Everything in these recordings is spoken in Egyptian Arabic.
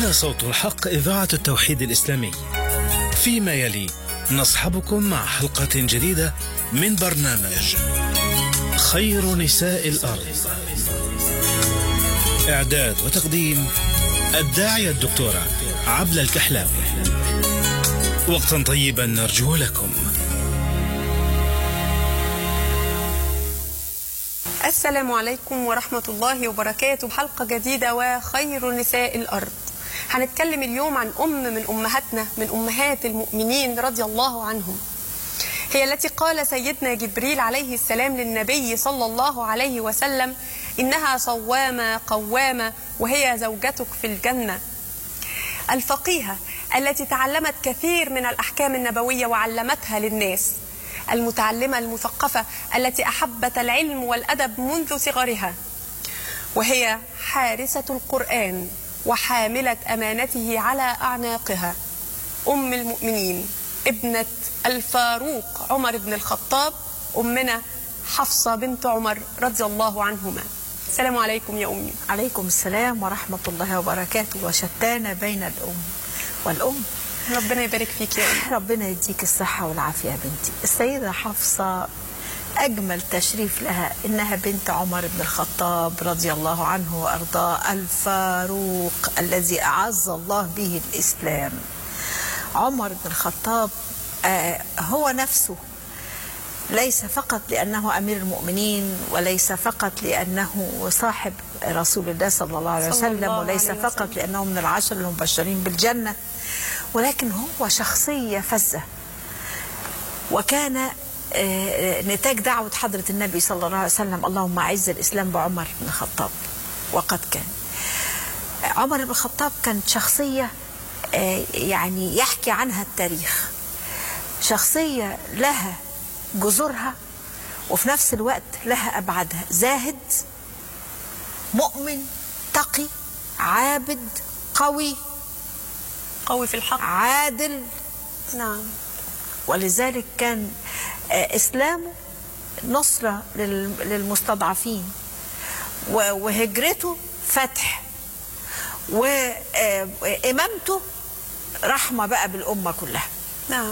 هنا صوت الحق إذاعة التوحيد الإسلامي فيما يلي نصحبكم مع حلقة جديدة من برنامج خير نساء الأرض إعداد وتقديم الداعية الدكتورة عبلة الكحلاوي وقتا طيبا نرجو لكم السلام عليكم ورحمة الله وبركاته حلقة جديدة وخير نساء الأرض هنتكلم اليوم عن أم من أمهاتنا من أمهات المؤمنين رضي الله عنهم هي التي قال سيدنا جبريل عليه السلام للنبي صلى الله عليه وسلم إنها صوامة قوامة وهي زوجتك في الجنة الفقيهة التي تعلمت كثير من الأحكام النبوية وعلمتها للناس المتعلمة المثقفة التي أحبت العلم والأدب منذ صغرها وهي حارسة القرآن وحاملة أمانته على أعناقها أم المؤمنين ابنة الفاروق عمر بن الخطاب أمنا حفصة بنت عمر رضي الله عنهما السلام عليكم يا أمي عليكم السلام ورحمة الله وبركاته وشتان بين الأم والأم ربنا يبارك فيك يا أمي ربنا يديك الصحة والعافية يا بنتي السيدة حفصة أجمل تشريف لها إنها بنت عمر بن الخطاب رضي الله عنه وأرضاه الفاروق الذي أعز الله به الإسلام عمر بن الخطاب آه هو نفسه ليس فقط لأنه أمير المؤمنين وليس فقط لأنه صاحب رسول الله صلى الله عليه صلى وسلم الله وليس عليه فقط وسلم. لأنه من العشر المبشرين بالجنة ولكن هو شخصية فزة وكان آه، نتاج دعوة حضرة النبي صلى الله عليه وسلم اللهم أعز الإسلام بعمر بن الخطاب وقد كان عمر بن الخطاب كانت شخصية آه، يعني يحكي عنها التاريخ شخصية لها جذورها وفي نفس الوقت لها أبعادها زاهد مؤمن تقي عابد قوي قوي في الحق عادل نعم ولذلك كان آه، إسلامه نصرة لل- للمستضعفين و- وهجرته فتح وإمامته رحمة بقى بالأمة كلها نعم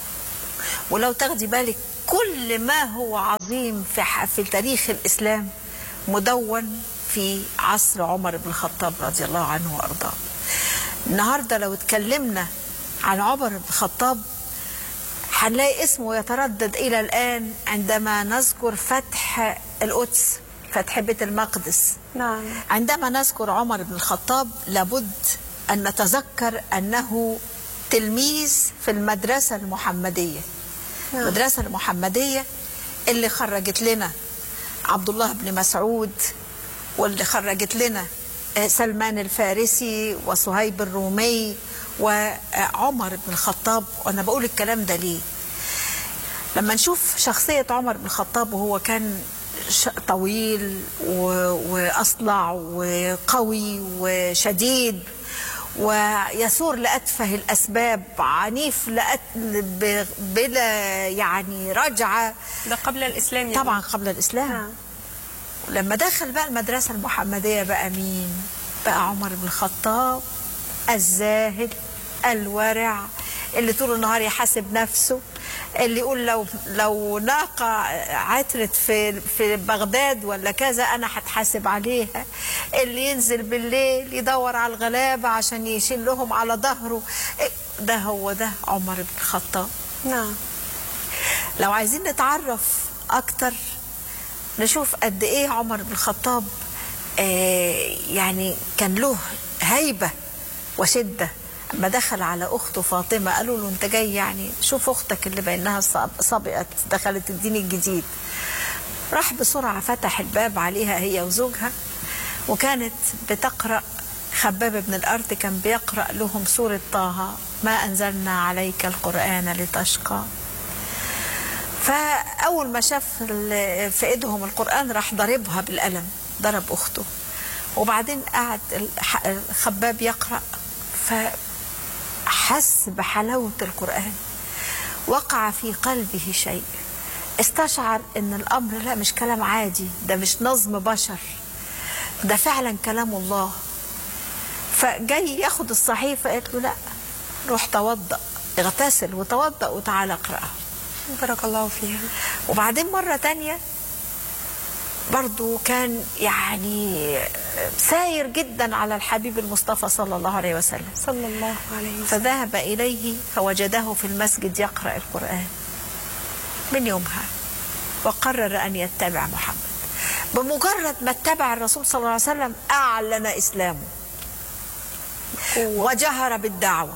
ولو تاخدي بالك كل ما هو عظيم في ح- في تاريخ الإسلام مدون في عصر عمر بن الخطاب رضي الله عنه وأرضاه النهاردة لو اتكلمنا عن عمر بن الخطاب هنلاقي اسمه يتردد إلى الآن عندما نذكر فتح القدس فتح بيت المقدس نعم عندما نذكر عمر بن الخطاب لابد أن نتذكر أنه تلميذ في المدرسة المحمدية نعم. المدرسة المحمدية اللي خرجت لنا عبد الله بن مسعود واللي خرجت لنا آه، سلمان الفارسي وصهيب الرومي وعمر بن الخطاب وأنا بقول الكلام ده ليه لما نشوف شخصية عمر بن الخطاب وهو كان ش- طويل و- وأصلع وقوي وشديد ويثور لأتفه الأسباب عنيف لأت... ب- بلا يعني رجعة ده قبل الإسلام يا طبعا قبل الإسلام نعم. لما دخل بقى المدرسة المحمدية بقى مين بقى عمر بن الخطاب الزاهد الورع اللي طول النهار يحاسب نفسه اللي يقول لو لو ناقة عترت في في بغداد ولا كذا أنا هتحاسب عليها اللي ينزل بالليل يدور على الغلابة عشان يشيل لهم على ظهره ده هو ده عمر بن الخطاب نعم لو عايزين نتعرف أكتر نشوف قد إيه عمر بن الخطاب آه يعني كان له هيبة وشدة لما دخل على أخته فاطمة قالوا له أنت جاي يعني شوف أختك اللي بينها صب- سبقت دخلت الدين الجديد راح بسرعة فتح الباب عليها هي وزوجها وكانت بتقرأ خباب بن الأرض كان بيقرأ لهم سورة طه ما أنزلنا عليك القرآن لتشقى فأول ما شاف ال- في إيدهم القرآن راح ضربها بالقلم ضرب أخته وبعدين قعد الح- الخباب يقرأ فحس بحلاوة القرآن وقع في قلبه شيء استشعر ان الامر لا مش كلام عادي ده مش نظم بشر ده فعلا كلام الله فجاي ياخد الصحيفة قالت له لا روح توضأ اغتسل وتوضأ وتعالى اقرأها بارك الله فيها وبعدين مرة تانية برضو كان يعني ساير جدا على الحبيب المصطفى صلى الله عليه وسلم صلى الله عليه وسلم فذهب إليه فوجده في المسجد يقرأ القرآن من يومها وقرر أن يتبع محمد بمجرد ما اتبع الرسول صلى الله عليه وسلم أعلن إسلامه وجهر بالدعوة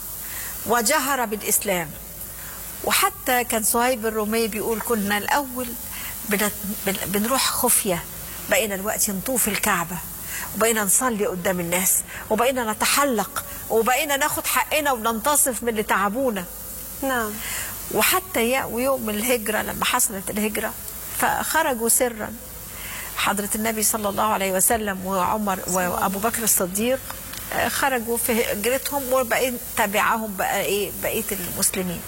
وجهر بالإسلام وحتى كان صهيب الرومي بيقول كنا الأول بنت- بن- بنروح خفية بقينا الوقت نطوف الكعبة وبقينا نصلي قدام الناس وبقينا نتحلق وبقينا ناخد حقنا وننتصف من اللي تعبونا نعم وحتى يا- ويوم الهجرة لما حصلت الهجرة فخرجوا سرا حضرة النبي صلى الله عليه وسلم وعمر وأبو بكر الصديق آه، خرجوا في هجرتهم وبقيت تبعهم بقى إيه بقية المسلمين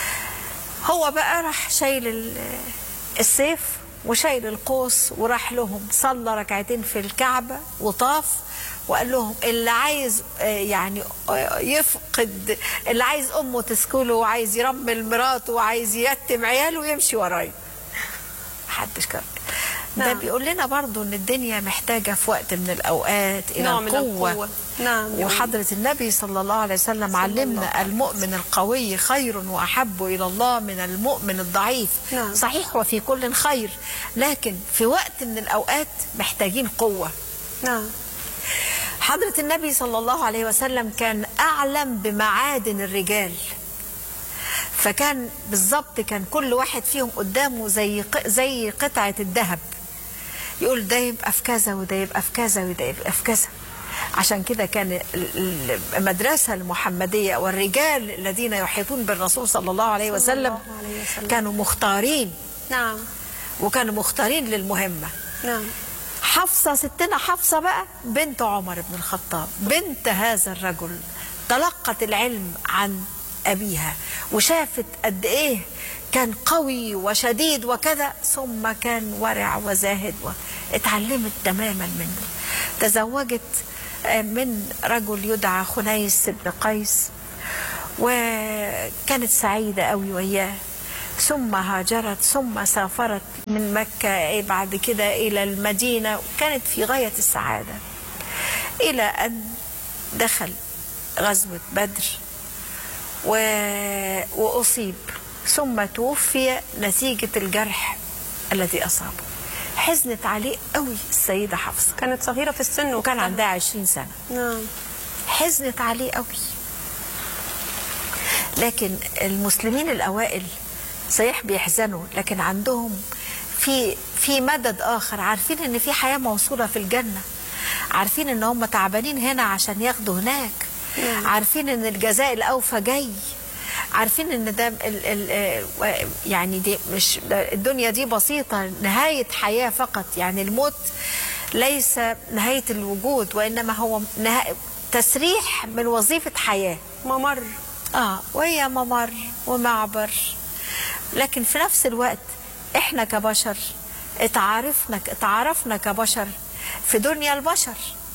هو بقى راح شايل ال- السيف وشايل القوس وراح لهم صلى ركعتين في الكعبة وطاف وقال لهم اللي عايز آه، يعني آه، يفقد اللي عايز امه تسكله وعايز يرمل مراته وعايز يتم عياله يمشي ورايا محدش كان ده نعم. بيقول لنا برضو ان الدنيا محتاجه في وقت من الاوقات الى نوع من القوه, القوة. نعم. وحضره النبي صلى الله عليه وسلم الله علمنا عليه المؤمن القوي خير واحب الى الله من المؤمن الضعيف نعم. صحيح وفي كل خير لكن في وقت من الاوقات محتاجين قوه نعم حضرة النبي صلى الله عليه وسلم كان أعلم بمعادن الرجال فكان بالظبط كان كل واحد فيهم قدامه زي ق- زي قطعة الذهب يقول ده يبقى في كذا وده يبقى في كذا وده يبقى في كذا عشان كده كان ال- ال- المدرسة المحمدية والرجال الذين يحيطون بالرسول صلى الله عليه وسلم الله عليه وسلم. كانوا مختارين نعم وكانوا مختارين للمهمة نعم حفصة ستنا حفصة بقى بنت عمر بن الخطاب بنت هذا الرجل تلقت العلم عن أبيها وشافت قد إيه كان قوي وشديد وكذا ثم كان ورع وزاهد اتعلمت تماما منه تزوجت آه، من رجل يدعى خنيس بن قيس وكانت سعيدة قوي وياه ثم هاجرت ثم سافرت من مكة إيه بعد كده إلى المدينة وكانت في غاية السعادة إلى أن دخل غزوة بدر و... وأصيب ثم توفي نتيجة الجرح الذي أصابه حزنت عليه قوي السيدة حفصة كانت صغيرة في السن وكان عندها عشرين سنة نعم حزنت عليه قوي لكن المسلمين الاوائل صحيح بيحزنوا لكن عندهم في في مدد اخر عارفين ان في حياه موصوله في الجنه عارفين ان هم تعبانين هنا عشان ياخدوا هناك عارفين ان الجزاء الاوفى جاي عارفين ان ده ال ال آه، يعني دي مش ده الدنيا دي بسيطه نهايه حياه فقط يعني الموت ليس نهايه الوجود وانما هو نهاية تسريح من وظيفه حياه ممر اه وهي ممر ومعبر لكن في نفس الوقت احنا كبشر اتعارفنا اتعارفنا كبشر في دنيا البشر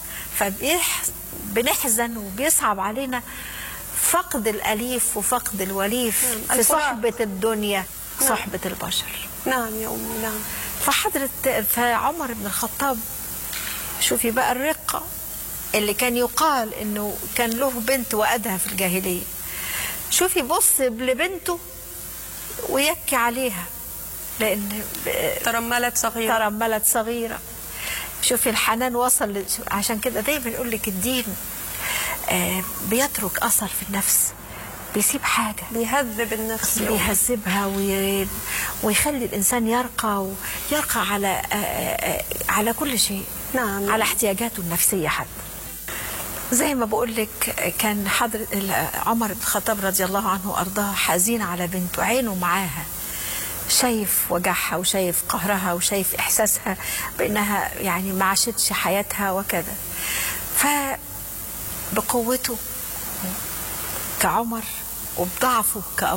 فبنحزن وبيصعب علينا فقد الاليف وفقد الوليف نعم، في الفراق. صحبه الدنيا نعم. صحبه البشر نعم يا أمي نعم فحضرة فعمر بن الخطاب شوفي بقى الرقة اللي كان يقال انه كان له بنت وأدها في الجاهلية شوفي بص لبنته ويبكي عليها لأن ترملت صغيرة ترملت صغيرة شوفي الحنان وصل ل- عشان كده دايما يقول لك الدين آه، بيترك أثر في النفس بيسيب حاجة بيهذب النفس يا أمي. بيهذبها وي... ويخلي الانسان يرقى ويرقى على آه، آه، على كل شيء نعم. على احتياجاته النفسيه حتى زي ما بقول لك كان حضر ال- عمر بن الخطاب رضي الله عنه وارضاه حزين على بنته عينه معاها شايف وجعها وشايف قهرها وشايف احساسها بانها يعني ما عاشتش حياتها وكذا فبقوته كعمر وبضعفه كأب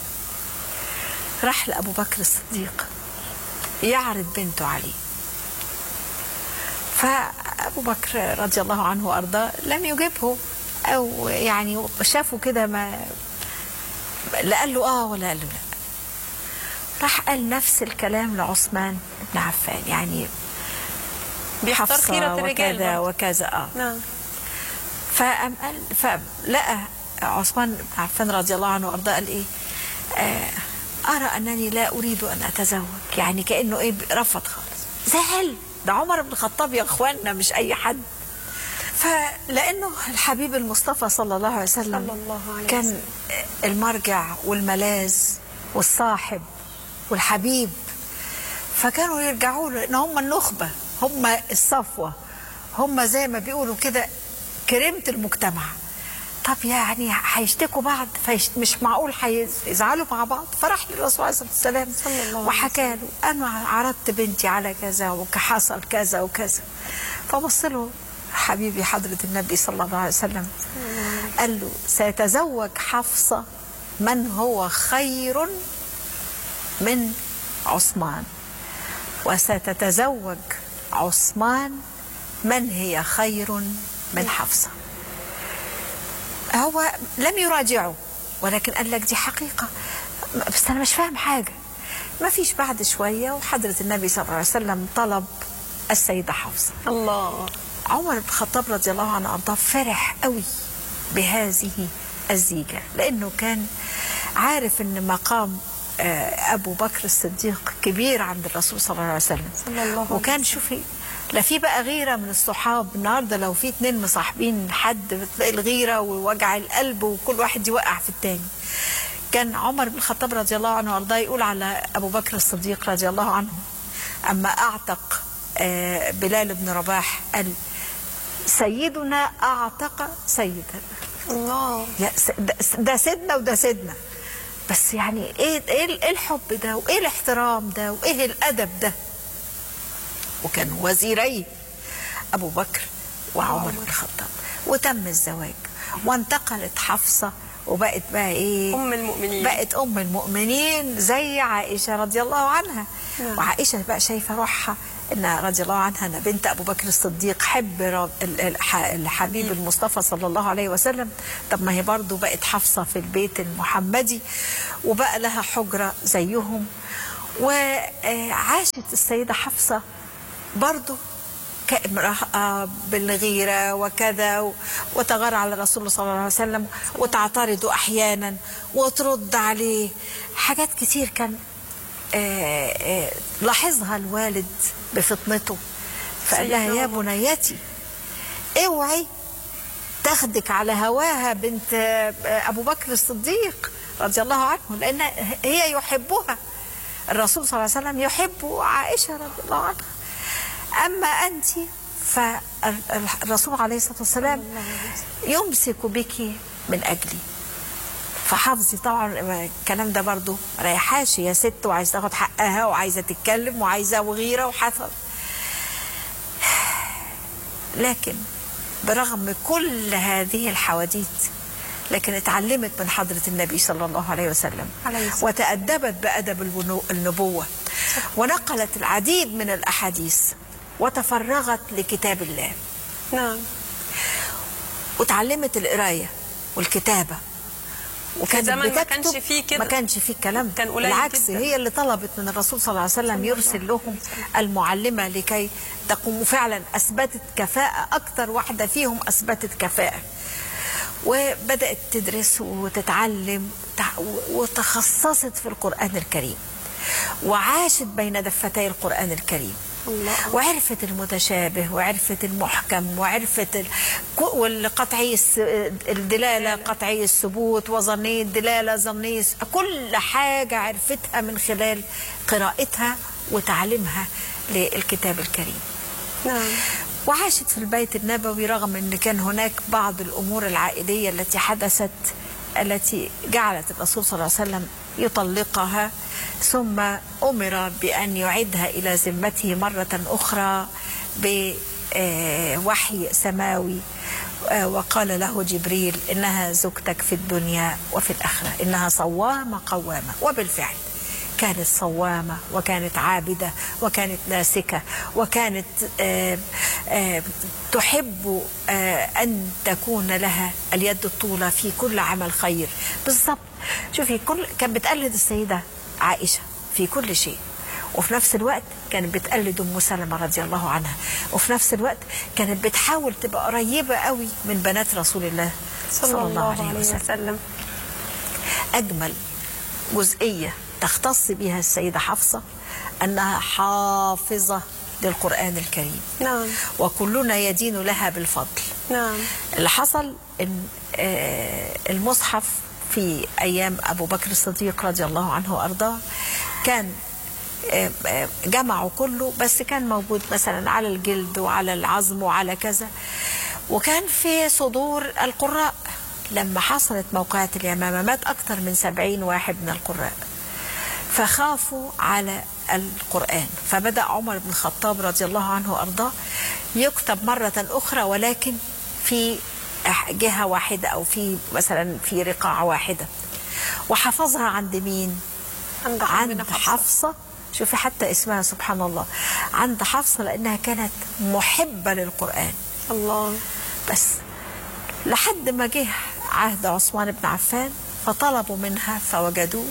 راح لأبو بكر الصديق يعرض بنته عليه فأبو بكر رضي الله عنه وأرضاه لم يجبه أو يعني شافه كده ما لا قال له آه ولا قال له لا راح قال نفس الكلام لعثمان بن عفان يعني بيختار حفصة خيرة الرجال وكذا برضه. وكذا اه نعم فقام قال فلقى عثمان بن عفان رضي الله عنه وارضاه قال ايه آه ارى انني لا اريد ان اتزوج يعني كانه ايه رفض خالص زعل ده عمر بن الخطاب يا اخواننا مش اي حد فلانه الحبيب المصطفى صلى الله عليه وسلم صلى الله عليه كان وسلم. المرجع والملاذ والصاحب والحبيب فكانوا يرجعوا له ان هم النخبه هم الصفوه هم زي ما بيقولوا كده كريمه المجتمع طب يعني هيشتكوا بعض فيش مش معقول هيزعلوا مع بعض فراح للرسول عليه الصلاه والسلام صلى الله عليه وحكى له انا عرضت بنتي على كذا وحصل كذا وكذا فبص له حبيبي حضره النبي صلى الله عليه وسلم قال له سيتزوج حفصه من هو خير من عثمان وستتزوج عثمان من هي خير من حفصة هو لم يراجعه ولكن قال لك دي حقيقة بس أنا مش فاهم حاجة ما فيش بعد شوية وحضرة النبي صلى الله عليه وسلم طلب السيدة حفصة الله عمر بن الخطاب رضي الله عنه وارضاه فرح قوي بهذه الزيجة لأنه كان عارف أن مقام آه، أبو بكر الصديق كبير عند الرسول صلى الله عليه وسلم صلى الله عليه وكان شوفي لا في بقى غيرة من الصحاب النهاردة لو في اتنين مصاحبين حد بتلاقي الغيرة ووجع القلب وكل واحد يوقع في التاني كان عمر بن الخطاب رضي الله عنه وارضاه يقول على أبو بكر الصديق رضي الله عنه أما أعتق آه، بلال بن رباح قال سيدنا أعتق سيدا الله يا س- ده- ده سيدنا وده سيدنا بس يعني ايه ايه ال- إيه الحب ده وايه الاحترام ده وايه الادب ده وكانوا وزيري ابو بكر وعمر بن الخطاب وتم الزواج وانتقلت حفصه وبقت بقى ايه أم المؤمنين. بقت ام المؤمنين زي عائشه رضي الله عنها نعم. وعائشه بقى شايفه روحها ان رضي الله عنها انا بنت ابو بكر الصديق حب رب- ال- الح- الحبيب المصطفى صلى الله عليه وسلم طب ما هي برضو بقت حفصه في البيت المحمدي وبقى لها حجره زيهم وعاشت السيده حفصه برضو كامرأة بالغيرة وكذا و- وتغار على الرسول صلى الله عليه وسلم وتعترض أحيانا وترد عليه حاجات كتير كان آه، آه، لاحظها الوالد بفطنته فقال لها سيدنا يا عمر. بنيتي اوعي تاخدك على هواها بنت آه، ابو بكر الصديق رضي الله عنه لان هي يحبها الرسول صلى الله عليه وسلم يحب عائشه رضي الله عنها اما انت فالرسول عليه الصلاه والسلام يمسك بك من اجلي فحافظي طبعا الكلام ده برضو ريحاش يا ست وعايزه تاخد حقها وعايزه تتكلم وعايزه وغيره وحصل لكن برغم كل هذه الحواديت لكن اتعلمت من حضرة النبي صلى الله عليه وسلم عليه الصلاة وتأدبت بأدب البنو- النبوة ونقلت العديد من الأحاديث وتفرغت لكتاب الله نعم وتعلمت القراية والكتابة وكانت زمان ما بتكتب كانش فيه كده. ما كانش فيه الكلام ده. كان قليل بالعكس جدا. هي اللي طلبت من الرسول صلى الله عليه وسلم يرسل لهم المعلمة لكي تقوم فعلا أثبتت كفاءة أكثر واحدة فيهم أثبتت كفاءة وبدأت تدرس وتتعلم تع- وتخصصت في القرآن الكريم وعاشت بين دفتي القرآن الكريم الله. وعرفت المتشابه وعرفت المحكم وعرفت ال... ك- والقطعي الس... الدلالة قطعي الثبوت وظني الدلالة ظني الس- كل حاجة عرفتها من خلال قراءتها وتعليمها للكتاب الكريم نعم وعاشت في البيت النبوي رغم ان كان هناك بعض الامور العائليه التي حدثت التي جعلت الرسول صلى الله عليه وسلم يطلقها ثم امر بان يعيدها الى ذمته مره اخرى بوحي سماوي آه، وقال له جبريل انها زوجتك في الدنيا وفي الاخره انها صوامه قوامه وبالفعل كانت صوامة وكانت عابدة وكانت ناسكة وكانت آه، آه، تحب آه، أن تكون لها اليد الطولة في كل عمل خير بالضبط شوفي كل كانت بتقلد السيدة عائشة في كل شيء وفي نفس الوقت كانت بتقلد ام سلمة رضي الله عنها وفي نفس الوقت كانت بتحاول تبقى قريبة قوي من بنات رسول الله صلى الله عليه وسلم أجمل جزئية تختص بها السيدة حفصة أنها حافظة للقرآن الكريم نعم وكلنا يدين لها بالفضل نعم اللي حصل ان آه، المصحف في ايام ابو بكر الصديق رضي الله عنه وارضاه كان آه، آه، جمعه كله بس كان موجود مثلا على الجلد وعلى العظم وعلى كذا وكان في صدور القراء لما حصلت موقعة اليمامة مات أكثر من سبعين واحد من القراء فخافوا على القرآن فبدأ عمر بن الخطاب رضي الله عنه وأرضاه يكتب مرة أخرى ولكن في أح- جهة واحدة أو في مثلا في رقاع واحدة وحفظها عند مين؟ عند عند أمنا حفصة. حفصة شوفي حتى اسمها سبحان الله عند حفصة لأنها كانت محبة للقرآن الله بس لحد ما جه عهد عثمان بن عفان فطلبوا منها فوجدوه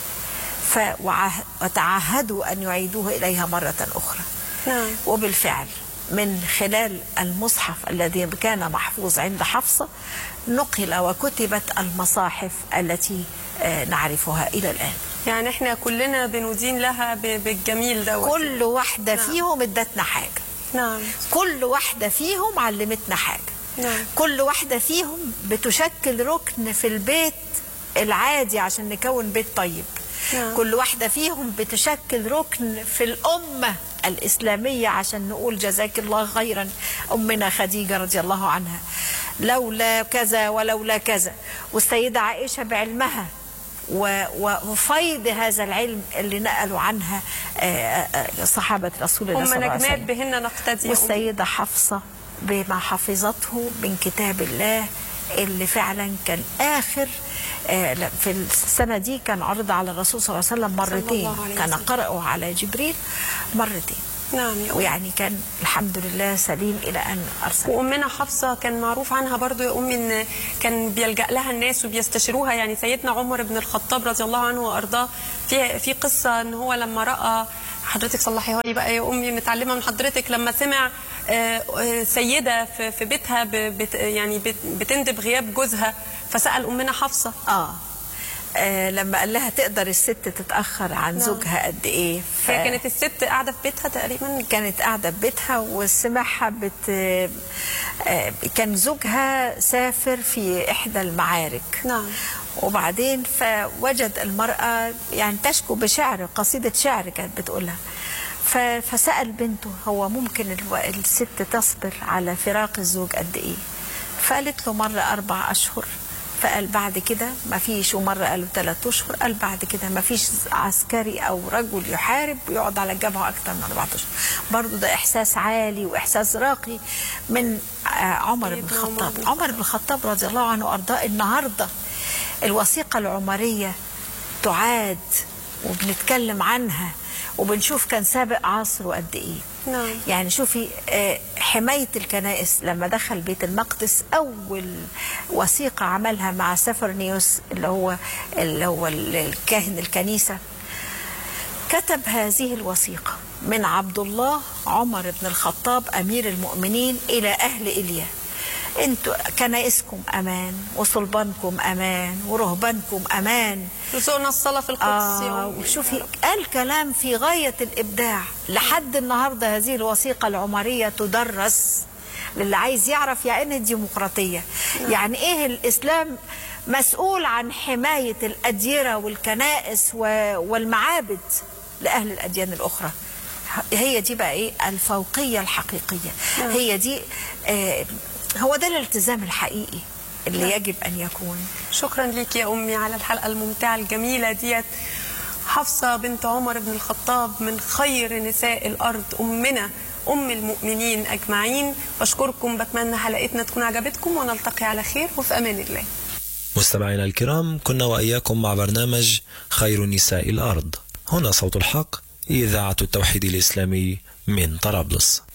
ف وعه- وتعهدوا أن يعيدوه إليها مرة أخرى نعم وبالفعل من خلال المصحف الذي كان محفوظ عند حفصة نقل وكتبت المصاحف التي آه، نعرفها إلى الآن يعني احنا كلنا بندين لها ب- بالجميل دوت كل واحدة نعم. فيهم ادتنا حاجة نعم كل واحدة فيهم علمتنا حاجة نعم. كل واحدة فيهم بتشكل ركن في البيت العادي عشان نكون بيت طيب نعم. كل واحدة فيهم بتشكل ركن في الأمة الإسلامية عشان نقول جزاك الله خيرا أمنا خديجة رضي الله عنها لولا كذا ولولا كذا والسيدة عائشة بعلمها و- و- وفيض هذا العلم اللي نقلوا عنها آه، آه، صحابة رسول الله هم صلى الله عليه نجمات وسلم بهن نقتدي والسيدة حفصة بما حفظته من كتاب الله اللي فعلا كان آخر آه، لا، في السنة دي كان عرض على الرسول صلى الله عليه وسلم مرتين الله عليه كان وسلم. قرأه على جبريل مرتين نعم يا أم. ويعني كان الحمد لله سليم إلى أن أرسل وامنا حفصه كان معروف عنها برضو يا امي ان كان بيلجا لها الناس وبيستشيروها يعني سيدنا عمر بن الخطاب رضي الله عنه وارضاه في في قصه ان هو لما راى حضرتك صلحيها لي بقى يا امي متعلمه من حضرتك لما سمع آه، آه، سيده في في بيتها ب- بت يعني بت- بتندب غياب جوزها فسال امنا حفصه آه. آه لما قال لها تقدر الست تتأخر عن نعم. زوجها قد إيه ف- هي كانت الست قاعده في بيتها تقريبا كانت قاعدة في بيتها وسمعها بت آه، كان زوجها سافر في إحدى المعارك نعم. وبعدين فوجد المرأة يعني تشكو بشعر قصيدة شعر كانت بتقولها ف- فسأل بنته هو ممكن الو- الست تصبر على فراق الزوج قد إيه فقالت له مرة أربع أشهر فقال بعد كده ما فيش ومرة قالوا ثلاث أشهر قال بعد كده ما فيش عسكري أو رجل يحارب ويقعد على الجبهة أكتر من أربعة أشهر برضو ده إحساس عالي وإحساس راقي من آه، عمر بن سيدنا عمر الخطاب بن عمر بن الخطاب رضي الله عنه وأرضاه النهاردة الوثيقة العمرية تعاد وبنتكلم عنها وبنشوف كان سابق عصره قد ايه نعم. يعني شوفي آه، حماية الكنائس لما دخل بيت المقدس أول وثيقة عملها مع سفرنيوس اللي هو اللي هو الكاهن الكنيسة كتب هذه الوثيقة من عبد الله عمر بن الخطاب أمير المؤمنين إلى أهل إليا انتوا كنائسكم أمان وصلبانكم أمان ورهبانكم أمان رزقنا الصلاه في القدس يا آه أمي. وشوفي قال كلام في غاية الإبداع لحد النهاردة هذه الوثيقة العمرية تدرس للي عايز يعرف يعني ايه الديمقراطية يعني ايه الإسلام مسؤول عن حماية الأديرة والكنائس و- والمعابد لأهل الأديان الأخرى هي دي بقى ايه الفوقية الحقيقية هي دي آه هو ده الالتزام الحقيقي اللي يجب أن يكون شكرا ليك يا أمي على الحلقة الممتعة الجميلة ديت حفصة بنت عمر بن الخطاب من خير نساء الأرض أمنا أم المؤمنين أجمعين بشكركم بتمنى حلقتنا تكون عجبتكم ونلتقي على خير وفي أمان الله مستمعينا الكرام كنا وإياكم مع برنامج خير نساء الأرض هنا صوت الحق إذاعة التوحيد الإسلامي من طرابلس